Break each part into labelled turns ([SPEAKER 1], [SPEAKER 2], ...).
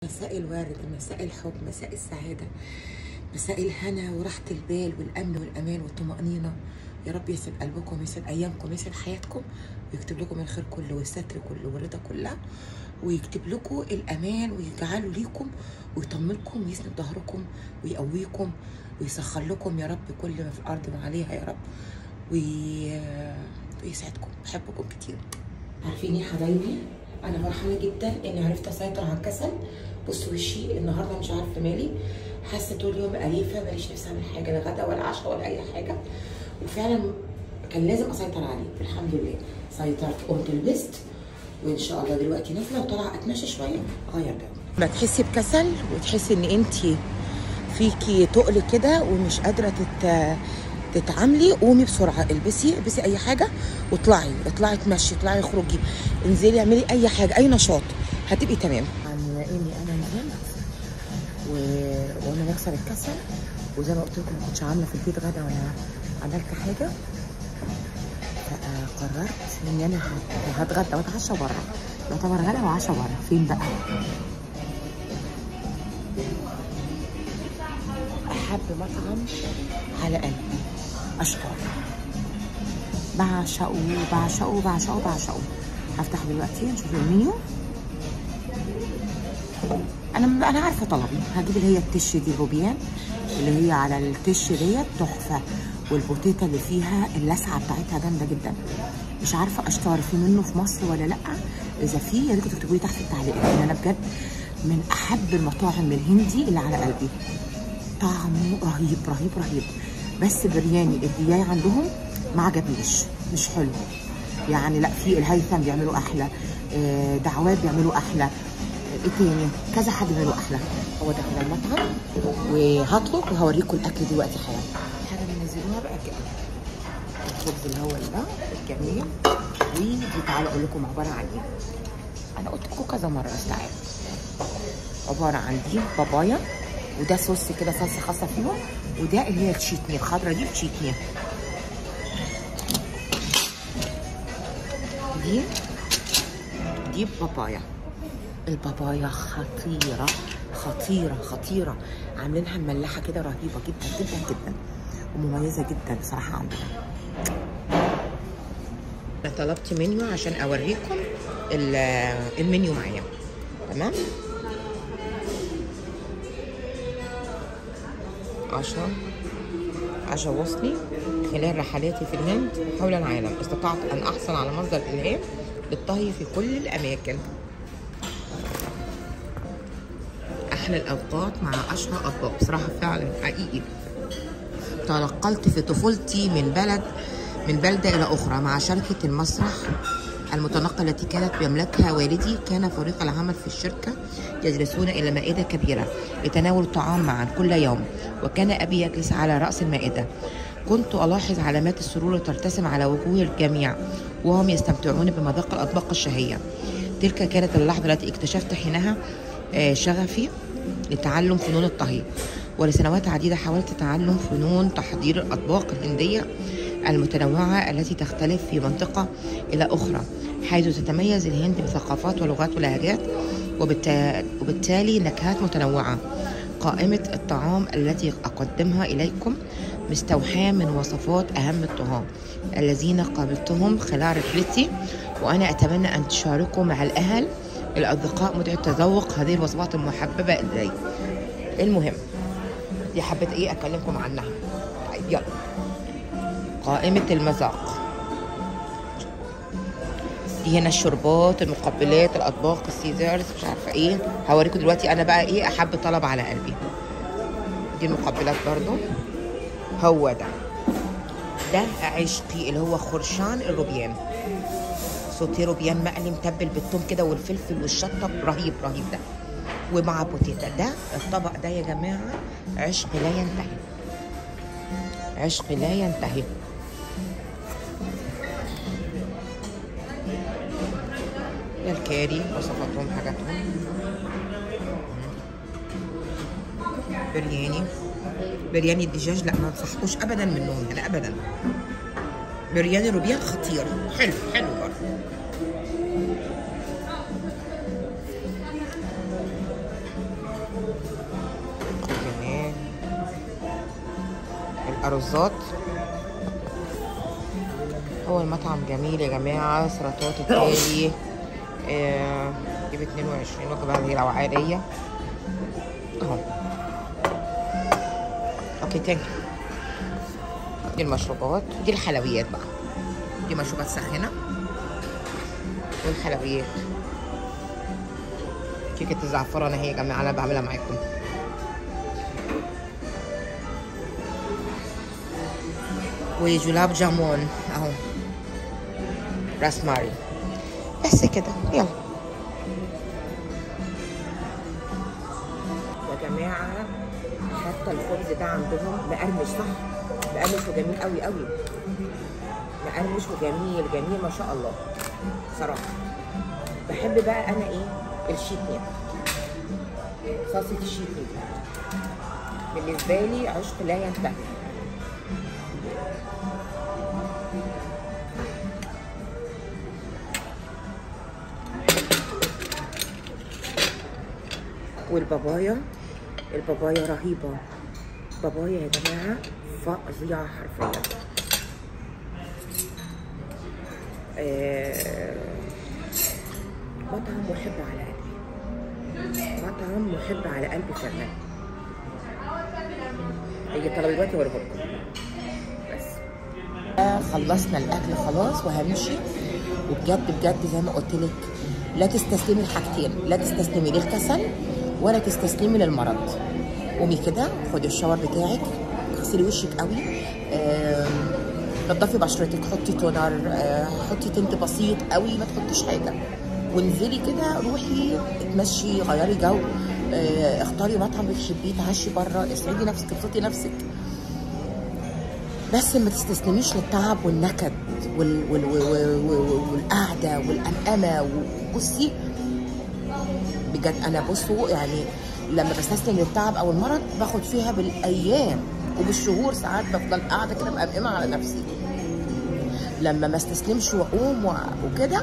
[SPEAKER 1] مساء الورد مساء الحب مساء السعادة مساء الهنا وراحة البال والأمن والأمان والطمأنينة يا رب يسعد قلبكم يسعد أيامكم يسعد حياتكم ويكتب لكم الخير كله والستر كله والرضا كلها ويكتب لكم الأمان ويجعله ليكم ويطمنكم ويسند ظهركم ويقويكم ويسخر لكم يا رب كل ما في الأرض ما عليها يا رب وي... ويسعدكم بحبكم كتير عارفين يا حبايبي انا فرحانه جدا اني عرفت اسيطر على الكسل بصوا وشي النهارده مش عارفه مالي حاسه طول اليوم قريفه ماليش نفسي اعمل حاجه لا غدا ولا عشاء ولا اي حاجه وفعلا كان لازم اسيطر عليه الحمد لله سيطرت قمت لبست وان شاء الله دلوقتي نازله وطالعه اتمشى شويه اغير جو ما تحسي بكسل وتحسي ان انت فيكي تقل كده ومش قادره تت تتعاملي قومي بسرعه البسي البسي اي حاجه واطلعي اطلعي تمشي اطلعي اخرجي انزلي اعملي اي حاجه اي نشاط هتبقي تمام عن اني انا نام و... وانا بكسر الكسل وزي ما قلت لكم ما كنتش عامله في البيت غدا ولا عملت حاجه فقررت ان انا هت- هتغدى واتعشى بره يعتبر غدا وعشاء بره فين بقى احب مطعم على قلبي اشكر بعشقه بعشقه بعشقه بعشقه هفتح دلوقتي نشوف المنيو انا انا عارفه طلبي هجيب اللي هي التش دي روبيان اللي هي على التش ديت تحفه والبوتيتا اللي فيها اللسعه بتاعتها جامده جدا مش عارفه اشتار في منه في مصر ولا لا اذا في يا ريت تكتبوا لي تحت في التعليقات لان انا بجد من احب المطاعم الهندي اللي على قلبي طعمه رهيب رهيب رهيب بس برياني اللي جاي عندهم ما عجبنيش مش حلو يعني لا في الهيثم بيعملوا احلى آه، دعوات بيعملوا احلى آه، ايه تاني كذا حد بيعملوا احلى هو ده كده المطعم وهطلب وهوريكم الاكل دلوقتي حالا حاجه بينزلوها بقى كده الخبز اللي هو ده الجميل ودي تعالوا اقول لكم عباره عن ايه انا قلت لكم كذا مره بس تعالوا عباره عن دي بابايا وده صوص كده صلصه خاصه فيهم وده اللي هي التشيتني الخضره دي التشيتني دي دي بابايا البابايا خطيره خطيره خطيره عاملينها مملحه كده رهيبه جدا جدا جدا ومميزه جدا بصراحه عندنا انا طلبت منيو عشان اوريكم ال- المنيو معايا تمام عشاء عشاء وصلي خلال رحلاتي في الهند حول العالم استطعت أن أحصل على مصدر إلهام للطهي في كل الأماكن أحلى الأوقات مع أشهى أطباق بصراحة فعلا حقيقي تنقلت في طفولتي من بلد من بلدة إلى أخرى مع شركة المسرح المتنقلة التي كانت بيملكها والدي كان فريق العمل في الشركة يجلسون إلى مائدة كبيرة لتناول الطعام معا كل يوم وكان أبي يجلس على رأس المائدة كنت ألاحظ علامات السرور ترتسم على وجوه الجميع وهم يستمتعون بمذاق الأطباق الشهية تلك كانت اللحظة التي اكتشفت حينها آه، شغفي لتعلم فنون الطهي ولسنوات عديدة حاولت تعلم فنون تحضير الأطباق الهندية المتنوعة التي تختلف في منطقة إلى أخرى حيث تتميز الهند بثقافات ولغات ولهجات وبالتا- وبالتالي نكهات متنوعة قائمة الطعام التي أقدمها إليكم مستوحاة من وصفات أهم الطهاة الذين قابلتهم خلال رحلتي وأنا أتمنى أن تشاركوا مع الأهل الأصدقاء متعة تذوق هذه الوصفات المحببة إلي المهم دي حبيت إيه أكلمكم عنها طيب يلا قائمة المذاق دي هنا الشربات المقبلات الأطباق السيزرز مش عارفة إيه هوريكم دلوقتي أنا بقى إيه أحب طلب على قلبي دي المقبلات برضو هو ده ده عشقي اللي هو خرشان الروبيان صوتي روبيان مقلي متبل بالثوم كده والفلفل والشطه رهيب رهيب ده ومع بوتيتا ده الطبق ده يا جماعه عشق لا ينتهي عشق لا ينتهي ده الكاري وصفاتهم حاجاتهم برياني برياني الدجاج لا ما انصحكوش ابدا منهم يعني ابدا برياني روبيان خطير حلو حلو برضه الارزات هو المطعم جميل يا جماعه سلطات التالي آه، دي ب 22 وجبه دي لو عاديه اهو اوكي تاني دي المشروبات دي الحلويات بقى دي مشروبات ساخنه والحلويات كيكه الزعفران اهي يا جماعه انا بعملها معاكم وجلاب جامون اهو راسماري بس كده يلا يا جماعه حتى الخبز ده عندهم مقرمش صح مقرمش وجميل قوي قوي مقرمش وجميل جميل ما شاء الله صراحه بحب بقى انا ايه الشيتني صلصه الشيتني دي بالنسبه لي عشق لا ينتهي والبابايا البابايا رهيبة بابايا يا جماعة فظيعة حرفيا آه، مطعم محب على قلبي مطعم محب على قلبي فعلا هيجي طلب دلوقتي وارجع لكم بس خلصنا الاكل خلاص وهنمشي وبجد بجد زي ما قلت لك لا تستسلمي لحاجتين لا تستسلمي للكسل ولا تستسلمي للمرض قومي كده خدي الشاور بتاعك اغسلي وشك قوي آم، نضفي بشرتك حطي تونر آه، حطي تنت بسيط قوي ما تحطيش حاجه وانزلي كده روحي اتمشي غيري جو آه، اختاري مطعم بتحبيه تعشي بره اسعدي نفسك ابسطي نفسك بس ما تستسلميش للتعب والنكد وال وال وال وال والقعده والقمقمه وبصي بجد انا بصوا يعني لما بستسلم للتعب او المرض باخد فيها بالايام وبالشهور ساعات بفضل قاعده كده مقمقمه على نفسي لما ما استسلمش واقوم و- وكده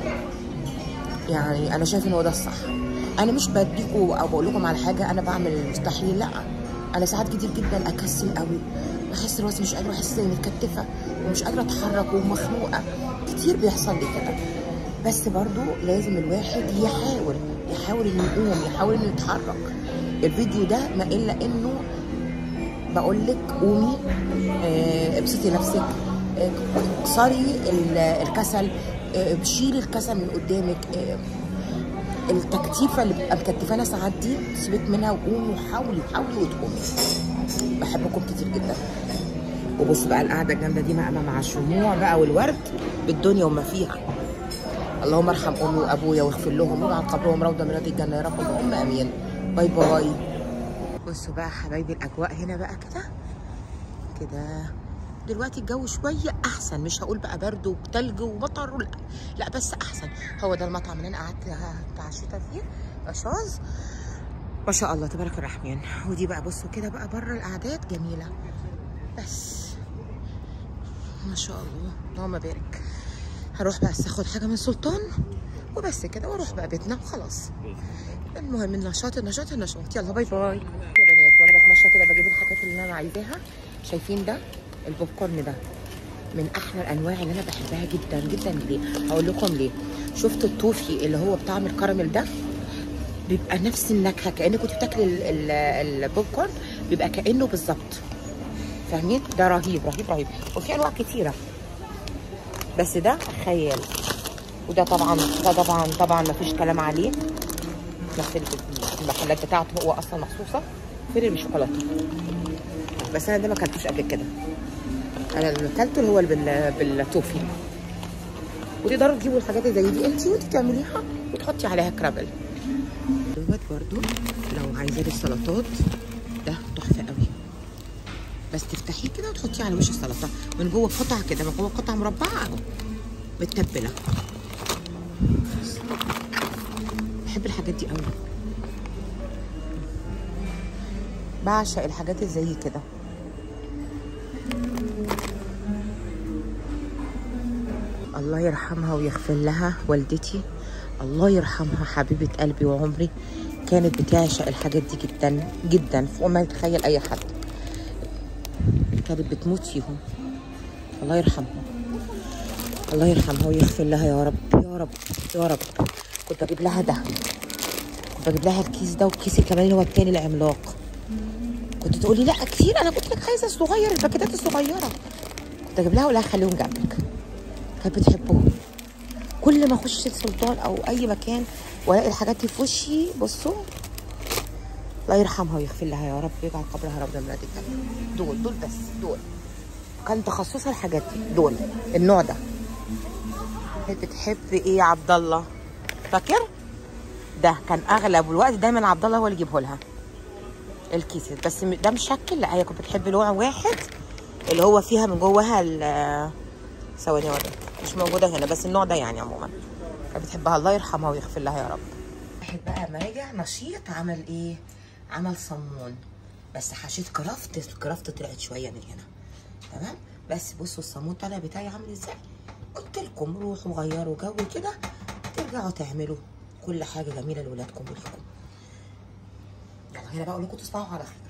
[SPEAKER 1] يعني انا شايف ان هو ده الصح انا مش بديكوا او بقول لكم على حاجه انا بعمل المستحيل لا انا ساعات كتير جدا اكسل قوي بحس راسي مش قادره احس اني متكتفه ومش قادره اتحرك ومخنوقه كتير بيحصل لي كده بس برضو لازم الواحد يحاول يحاول انه يقوم يحاول انه يتحرك الفيديو ده ما الا انه بقول لك قومي آه، ابسطي نفسك آه، اكسري ال- الكسل آه، شيلي الكسل من قدامك آه، التكتيفه اللي بتبقى مكتفانا ساعات دي سيبك منها وقومي وحاولي حاولي وتقومي بحبكم كتير جدا وبص بقى القعده الجامده دي مع مع الشموع بقى والورد بالدنيا وما فيها اللهم ارحم امي وابويا واغفر لهم واجعل قبرهم روضه من رياض الجنه يا رب اللهم امين باي باي بصوا بقى حبايبي الاجواء هنا بقى كده كده دلوقتي الجو شويه احسن مش هقول بقى برد وتلج ومطر ولا لا بس احسن هو ده المطعم اللي انا قعدت اتعشيت فيه بشاز ما شاء الله تبارك الرحمن ودي بقى بصوا كده بقى بره القعدات جميله بس ما شاء الله اللهم بارك هروح بس اخد حاجه من سلطان وبس كده واروح بقى بيتنا وخلاص المهم النشاط النشاط النشاط يلا باي باي يا بنات وانا بتمشى كده بجيب الحاجات اللي انا عايزاها شايفين ده البوب كورن ده من احلى الانواع اللي انا بحبها جدا جدا ليه هقول لكم ليه شفتوا التوفي اللي هو بطعم الكراميل ده بيبقى نفس النكهه كانك كنت بتاكلي ال- ال- البوب كورن بيبقى كانه بالظبط فاهمين ده رهيب رهيب رهيب وفي انواع كتيره بس ده خيال وده طبعا ده طبعا طبعا ما فيش كلام عليه نفس المحلات بتاعته هو اصلا مخصوصه فيري بالشوكولاته بس انا ده ما اكلتوش قبل كده انا اللي اكلته اللي هو اللي بال... بالتوفي وتقدروا تجيبوا الحاجات اللي زي دي انت وانت تعمليها وتحطي عليها كرابل دوت برضو لو عايزاه للسلطات ده تحفه قوي بس تفتحيه كده وتحطيه على وش السلطه من جوه قطع كده من جوه قطع مربعه اهو متبله بحب الحاجات دي قوي بعشق الحاجات اللي زي كده الله يرحمها ويغفر لها والدتي الله يرحمها حبيبة قلبي وعمري كانت بتعشق الحاجات دي جدا جدا فوق ما يتخيل أي حد كانت بتموت فيهم الله يرحمها الله يرحمها ويغفر لها يا رب يا رب يا رب كنت بجيب لها ده كنت بجيب لها الكيس ده والكيس كمان اللي هو التاني العملاق كنت تقولي لا كتير انا كنت لك عايزه الصغير الباكيتات الصغيره كنت اجيب لها اقول لها خليهم جنبك كانت بتحبهم كل ما اخش السلطان او اي مكان والاقي الحاجات دي في وشي بصوا الله يرحمها ويغفر لها يا رب ويجعل قبرها رب من الجنه دول دول بس دول كان تخصصها الحاجات دي دول النوع ده كانت بتحب ايه يا عبد الله فاكر ده كان اغلب الوقت دايما عبد الله هو اللي يجيبه لها الكيس بس م- ده مشكل لا هي كانت بتحب نوع واحد اللي هو فيها من جواها ال ثواني اوريك مش موجوده هنا بس النوع ده يعني عموما كانت بتحبها الله يرحمها ويغفر لها يا رب واحد بقى ما رجع نشيط عمل ايه عمل صمون بس حشيت كرافت الكرافت طلعت شويه من هنا تمام بس بصوا الصامون طالع بتاعي عامل ازاي قلت لكم روحوا غيروا جو كده ترجعوا تعملوا كل حاجه جميله لاولادكم وليكم يلا هنا بقى اقول لكم تصبحوا على خير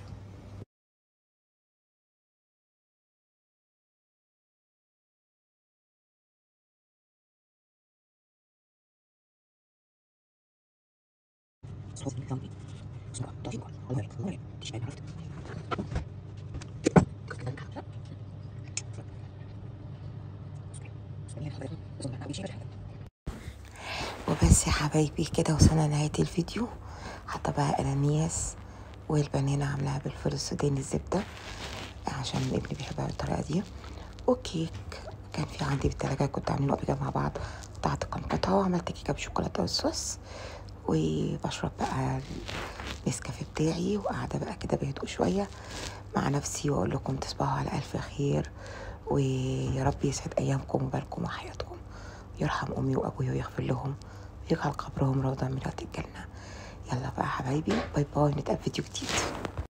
[SPEAKER 1] وبس يا حبايبي كده وصلنا لنهاية الفيديو حتى بقى الانياس والبنانة عاملاها بالفول السوداني الزبدة عشان ابني بيحبها بالطريقة دي وكيك كان في عندي بالتلاجة كنت عاملينه قبل كده مع بعض قطعت كام قطعة وعملت كيكة بالشوكولاتة والصوص وبشرب بقى النسكافيه بتاعي وقاعدة بقى كده بهدوء شوية مع نفسي واقول لكم تصبحوا على ألف خير ويا رب يسعد أيامكم وبالكم وحياتكم يرحم أمي وأبوي ويغفر لهم ويجعل قبرهم روضة من رياض الجنة يلا بقى حبايبي باي باي نتقابل فيديو جديد